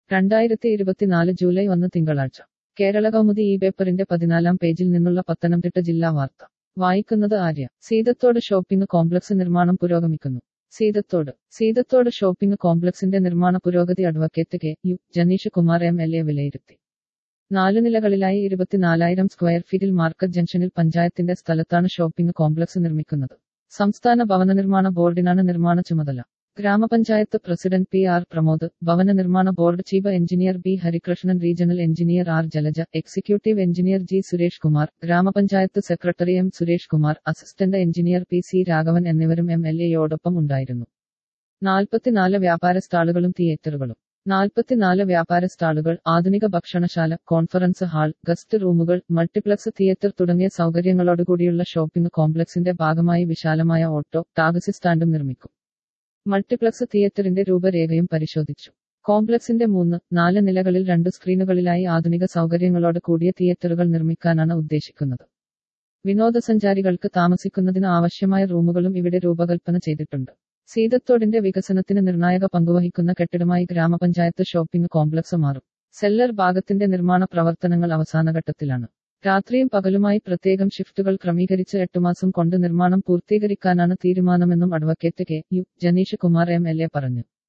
രണ്ടായിരത്തി ഇരുപത്തിനാല് ജൂലൈ ഒന്ന് തിങ്കളാഴ്ച കേരള കൗമുദി ഈ പേപ്പറിന്റെ പതിനാലാം പേജിൽ നിന്നുള്ള പത്തനംതിട്ട ജില്ലാ വാർത്ത വായിക്കുന്നത് ആര്യ സീതത്തോട് ഷോപ്പിംഗ് കോംപ്ലക്സ് നിർമ്മാണം പുരോഗമിക്കുന്നു സീതത്തോട് സീതത്തോട് ഷോപ്പിംഗ് കോംപ്ലക്സിന്റെ നിർമ്മാണ പുരോഗതി advocate K U Janeesh Kumar M L A വിലയിരുത്തി നാല് നിലകളിലായി ഇരുപത്തിനാലായിരം സ്ക്വയർ ഫീറ്റിൽ മാർക്കറ്റ് ജംഗ്ഷനിൽ പഞ്ചായത്തിന്റെ സ്ഥലത്താണ് ഷോപ്പിംഗ് കോംപ്ലക്സ് നിർമ്മിക്കുന്നത് സംസ്ഥാന ഭവന നിർമ്മാണ ബോർഡിനാണ് നിർമ്മാണ ചുമതല ഗ്രാമപഞ്ചായത്ത് പ്രസിഡന്റ് പി ആർ പ്രമോദ് ഭവന നിർമ്മാണ board chief engineer B Harikrishnan regional engineer R Jalaja executive engineer G Suresh Kumar grama panchayat secretary M Suresh Kumar assistant engineer P C Raghavan എന്നിവരും എം എൽ എയോടൊപ്പം ഉണ്ടായിരുന്നു നാൽപ്പത്തിനാല് വ്യാപാര സ്റ്റാളുകളും തിയേറ്ററുകളും നാൽപ്പത്തിനാല് വ്യാപാര സ്റ്റാളുകൾ ആധുനിക ഭക്ഷണശാല കോൺഫറൻസ് ഹാൾ ഗസ്റ്റ് റൂമുകൾ മൾട്ടിപ്ലക്സ് തിയേറ്റർ തുടങ്ങിയ സൗകര്യങ്ങളോടുകൂടിയുള്ള ഷോപ്പിംഗ് കോംപ്ലക്സിന്റെ ഭാഗമായി വിശാലമായ ഓട്ടോ ടാക്സി സ്റ്റാൻഡും നിർമ്മിക്കും മൾട്ടിപ്ലക്സ് തിയേറ്ററിന്റെ രൂപരേഖയും പരിശോധിച്ചു കോംപ്ലക്സിന്റെ മൂന്ന് നാല് നിലകളിൽ രണ്ട് സ്ക്രീനുകളിലായി ആധുനിക സൗകര്യങ്ങളോട് കൂടിയ തിയേറ്ററുകൾ നിർമ്മിക്കാനാണ് ഉദ്ദേശിക്കുന്നത് വിനോദസഞ്ചാരികൾക്ക് താമസിക്കുന്നതിന് ആവശ്യമായ റൂമുകളും ഇവിടെ രൂപകൽപ്പന ചെയ്തിട്ടുണ്ട് സീതത്തോടിന്റെ വികസനത്തിന് നിർണായക പങ്കുവഹിക്കുന്ന കെട്ടിടമായി ഗ്രാമപഞ്ചായത്ത് ഷോപ്പിംഗ് കോംപ്ലക്സ് മാറും സെല്ലർ ഭാഗത്തിന്റെ നിർമ്മാണ പ്രവർത്തനങ്ങൾ അവസാനഘട്ടത്തിലാണ് രാത്രിയും പകലുമായി പ്രത്യേകം ഷിഫ്റ്റുകൾ ക്രമീകരിച്ച് എട്ടുമാസം കൊണ്ട് നിർമ്മാണം പൂർത്തീകരിക്കാനാണ് തീരുമാനമെന്നും advocate K U Janeesh Kumar M L A പറഞ്ഞു